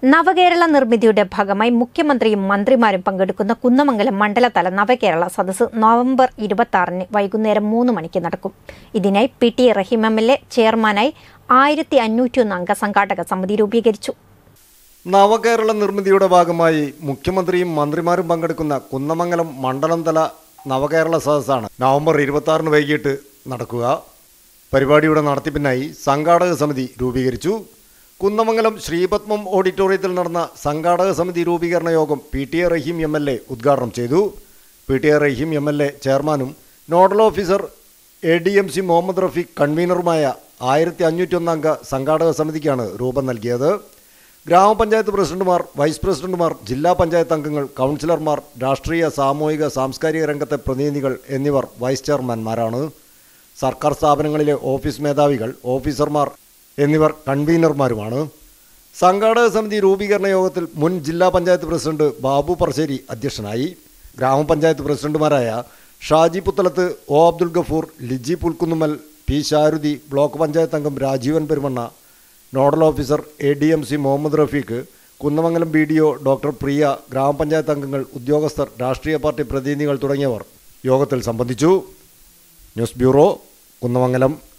നവകേരള നിർമ്മിതിയുടെ ഭാഗമായി മുഖ്യമന്ത്രിയും മന്ത്രിമാരും പങ്കെടുക്കുന്ന കുന്നമംഗലം മണ്ഡലതല നവകേരള സദസ്സ് നവംബർ ഇരുപത്തി ആറിന് വൈകുന്നേരം മൂന്ന് മണിക്ക് നടക്കും ഇതിനായി P T Rahim M L A ചെയർമാനായി ആയിരത്തി അഞ്ഞൂറ്റിയൊന്ന് അംഗ സംഘാടക സമിതി രൂപീകരിച്ചു നവകേരള നിർമ്മിതിയുടെ ഭാഗമായി മുഖ്യമന്ത്രിയും മന്ത്രിമാരും പങ്കെടുക്കുന്ന കുന്നമംഗലം മണ്ഡലം തല നവകേരള സദസ്സാണ് നവംബർ ഇരുപത്തി ആറിന് വൈകിട്ട് നടക്കുക പരിപാടിയുടെ നടത്തിപ്പിനായി സംഘാടക സമിതി രൂപീകരിച്ചു കുന്നമംഗലം ശ്രീപത്മം ഓഡിറ്റോറിയത്തിൽ നടന്ന സംഘാടക സമിതി രൂപീകരണ യോഗം P T A Rahim M L A ഉദ്ഘാടനം ചെയ്തു P T A Rahim M L A ചെയർമാനും nodal officer A D M C Muhammad Rafeeq കൺവീനറുമായ ആയിരത്തി അഞ്ഞൂറ്റൊന്ന് അംഗ സംഘാടക സമിതിക്കാണ് രൂപം നൽകിയത് ഗ്രാമപഞ്ചായത്ത് പ്രസിഡന്റുമാർ വൈസ് പ്രസിഡന്റുമാർ ജില്ലാ പഞ്ചായത്ത് അംഗങ്ങൾ കൗൺസിലർമാർ രാഷ്ട്രീയ സാമൂഹിക സാംസ്കാരിക രംഗത്തെ പ്രതിനിധികൾ എന്നിവർ വൈസ് ചെയർമാൻമാരാണ് സർക്കാർ സ്ഥാപനങ്ങളിലെ ഓഫീസ് മേധാവികൾ ഓഫീസർമാർ എന്നിവർ കൺവീനർമാരുമാണ് സംഘാടക സമിതി രൂപീകരണ യോഗത്തിൽ മുൻ ജില്ലാ പഞ്ചായത്ത് പ്രസിഡന്റ് ബാബു പറശ്ശേരി അധ്യക്ഷനായി ഗ്രാമപഞ്ചായത്ത് പ്രസിഡന്റുമാരായ Shaji Puthalath O Abdul Gafoor Liji Pulkkunnumal P Sharuthi block panchayat അംഗം Rajeevan Perumanna nodal officer A D M C Muhammad Rafeeq Kunnamangalam B D O doctor Priya grama panchayat അംഗങ്ങൾ ഉദ്യോഗസ്ഥർ രാഷ്ട്രീയ പാർട്ടി പ്രതിനിധികൾ തുടങ്ങിയവർ യോഗത്തിൽ സംബന്ധിച്ചു ന്യൂസ് ബ്യൂറോ കുന്നമംഗലം